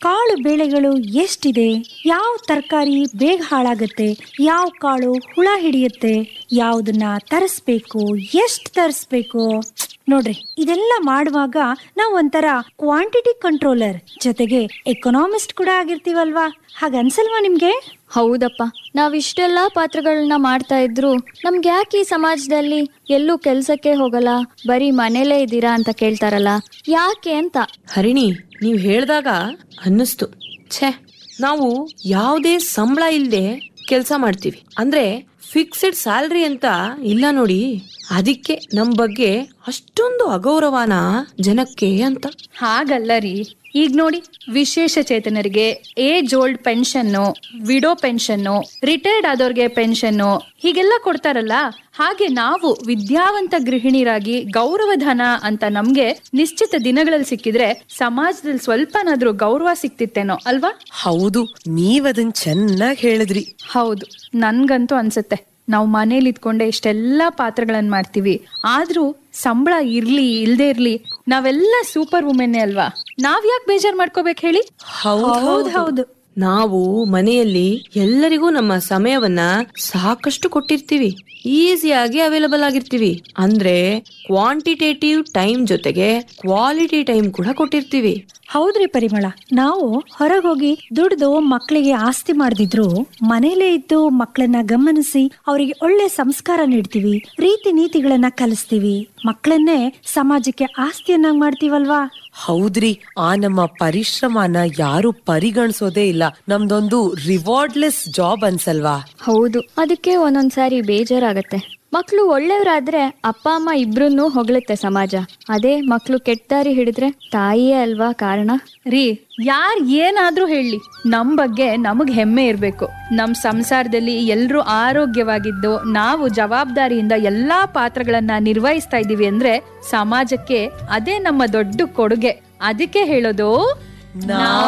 ಕಾಳು ಬೇಳೆಗಳು ಎಷ್ಟಿದೆ ಯಾವ ತರಕಾರಿ ಬೇಗ ಹಾಳಾಗತ್ತೆ ಯಾವ ಕಾಳು ಹುಳ ಹಿಡಿಯುತ್ತೆ ಯಾವ್ದನ್ನ ತರಿಸ್ಬೇಕು ಎಷ್ಟು ತರಿಸ್ಬೇಕು ನೋಡ್ರಿ ಇದೆಲ್ಲ ಮಾಡುವಾಗ ನಾವು ಒಂಥರ ಕ್ವಾಂಟಿಟಿ ಕಂಟ್ರೋಲರ್ ಜೊತೆಗೆ ಎಕನಾಮಿಸ್ಟ್ ಕೂಡ ಆಗಿರ್ತೀವಲ್ವಾ ಹಾಗನ್ಸಲ್ವಾ ನಿಮ್ಗೆ ಹೌದಪ್ಪ ನಾವಿಷ್ಟೆಲ್ಲ ಪಾತ್ರಗಳನ್ನ ಮಾಡ್ತಾ ಇದ್ರು ನಮ್ಗೆ ಯಾಕೆ ಈ ಸಮಾಜದಲ್ಲಿ ಎಲ್ಲೂ ಕೆಲ್ಸಕ್ಕೆ ಹೋಗಲ್ಲ ಬರೀ ಮನೇಲೇ ಇದ್ದೀರಾ ಅಂತ ಕೇಳ್ತಾರಲ್ಲ ಯಾಕೆ ಅಂತ ಹರಿಣಿ ನೀವ್ ಹೇಳ್ದಾಗ ಅನ್ನಿಸ್ತು ಛೇ ನಾವು ಯಾವುದೇ ಸಂಬಳ ಇಲ್ಲದೆ ಕೆಲಸ ಮಾಡ್ತೀವಿ ಅಂದ್ರೆ ಫಿಕ್ಸೆಡ್ ಸ್ಯಾಲ್ರಿ ಅಂತ ಇಲ್ಲ ನೋಡಿ ಅದಕ್ಕೆ ನಮ್ ಬಗ್ಗೆ ಅಷ್ಟೊಂದು ಅಗೌರವನ ಜನಕ್ಕೆ ಅಂತ ಹಾಗಲ್ಲ ರೀ ಈಗ ನೋಡಿ ವಿಶೇಷ ಚೇತನರಿಗೆ age old pension widow pension retired ಆದವ್ರಿಗೆ ಪೆನ್ಷನ್ನು ಹೀಗೆಲ್ಲ ಕೊಡ್ತಾರಲ್ಲ ಹಾಗೆ ನಾವು ವಿದ್ಯಾವಂತ ಗೃಹಿಣಿಯರಾಗಿ ಗೌರವಧನ ಅಂತ ನಮ್ಗೆ ನಿಶ್ಚಿತ ದಿನಗಳಲ್ಲಿ ಸಿಕ್ಕಿದ್ರೆ ಸಮಾಜದಲ್ಲಿ ಸ್ವಲ್ಪನಾದ್ರೂ ಗೌರವ ಸಿಕ್ತಿತ್ತೇನೋ ಅಲ್ವಾ ಹೌದು ನೀವದನ್ ಚೆನ್ನಾಗಿ ಹೇಳಿದ್ರಿ ಹೌದು ನನ್ಗಂತೂ ಅನ್ಸುತ್ತೆ ನಾವು ಮನೇಲಿ ಇದ್ಕೊಂಡೆ ಇಷ್ಟೆಲ್ಲ ಪಾತ್ರಗಳನ್ನ ಮಾಡ್ತೀವಿ ಆದ್ರೂ ಸಂಬಳ ಇರ್ಲಿ ಇಲ್ದೇ ಇರ್ಲಿ ನಾವೆಲ್ಲ ಸೂಪರ್ ವುಮೆನ್ನೇ ಅಲ್ವಾ ನಾವ್ ಯಾಕೆ ಬೇಜಾರ್ ಮಾಡ್ಕೋಬೇಕು ಹೇಳಿ ಹೌದು ಹೌದು ನಾವು ಮನೆಯಲ್ಲಿ ಎಲ್ಲರಿಗೂ ನಮ್ಮ ಸಮಯವನ್ನ ಸಾಕಷ್ಟು ಕೊಟ್ಟಿರ್ತೀವಿ ಈಸಿಯಾಗಿ ಅವೈಲಬಲ್ ಆಗಿರ್ತೀವಿ ಅಂದ್ರೆ ಕ್ವಾಂಟಿಟೇಟಿವ್ ಟೈಮ್ ಜೊತೆಗೆ ಕ್ವಾಲಿಟಿ ಟೈಮ್ ಕೂಡ ಕೊಟ್ಟಿರ್ತೀವಿ ಹೌದ್ರಿ ಪರಿಮಳ ನಾವು ಹೊರಗೋಗಿ ದುಡ್ದು ಮಕ್ಕಳಿಗೆ ಆಸ್ತಿ ಮಾಡ್ದಿದ್ರು ಮನೇಲೇ ಇದ್ದು ಮಕ್ಕಳನ್ನ ಗಮನಿಸಿ ಅವರಿಗೆ ಒಳ್ಳೆ ಸಂಸ್ಕಾರ ನೀಡ್ತೀವಿ ರೀತಿ ನೀತಿಗಳನ್ನ ಕಲಿಸ್ತೀವಿ ಮಕ್ಕಳನ್ನೇ ಸಮಾಜಕ್ಕೆ ಆಸ್ತಿಯನ್ನಾಗಿ ಮಾಡ್ತೀವಲ್ವಾ ಹೌದ್ರಿ ಆ ನಮ್ಮ ಪರಿಶ್ರಮನ ಯಾರು ಪರಿಗಣಿಸೋದೇ ಇಲ್ಲ ನಮ್ದೊಂದು ರಿವಾರ್ಡ್ಲೆಸ್ ಜಾಬ್ ಅನ್ಸಲ್ವಾ ಹೌದು ಅದಕ್ಕೆ ಒಂದೊಂದ್ಸಾರಿ ಬೇಜಾರಾಗತ್ತೆ ಮಕ್ಳು ಒಳ್ಳೆಯವರಾದ್ರೆ ಅಪ್ಪ ಅಮ್ಮ ಇಬ್ರನ್ನೂ ಹೊಗಳುತ್ತೆ ಸಮಾಜ ಅದೇ ಮಕ್ಳು ಕೆಟ್ಟ ದಾರಿ ಹಿಡಿದ್ರೆ ತಾಯಿಯೇ ಅಲ್ವಾ ಕಾರಣ ರೀ ಯಾರ್ ಏನಾದ್ರೂ ಹೇಳಿ ನಮ್ ಬಗ್ಗೆ ನಮಗ್ ಹೆಮ್ಮೆ ಇರ್ಬೇಕು ನಮ್ ಸಂಸಾರದಲ್ಲಿ ಎಲ್ರೂ ಆರೋಗ್ಯವಾಗಿದ್ದು ನಾವು ಜವಾಬ್ದಾರಿಯಿಂದ ಎಲ್ಲಾ ಪಾತ್ರಗಳನ್ನ ನಿರ್ವಹಿಸ್ತಾ ಇದೀವಿ ಅಂದ್ರೆ ಸಮಾಜಕ್ಕೆ ಅದೇ ನಮ್ಮ ದೊಡ್ಡ ಕೊಡುಗೆ ಅದಕ್ಕೆ ಹೇಳೋದು ನಾವು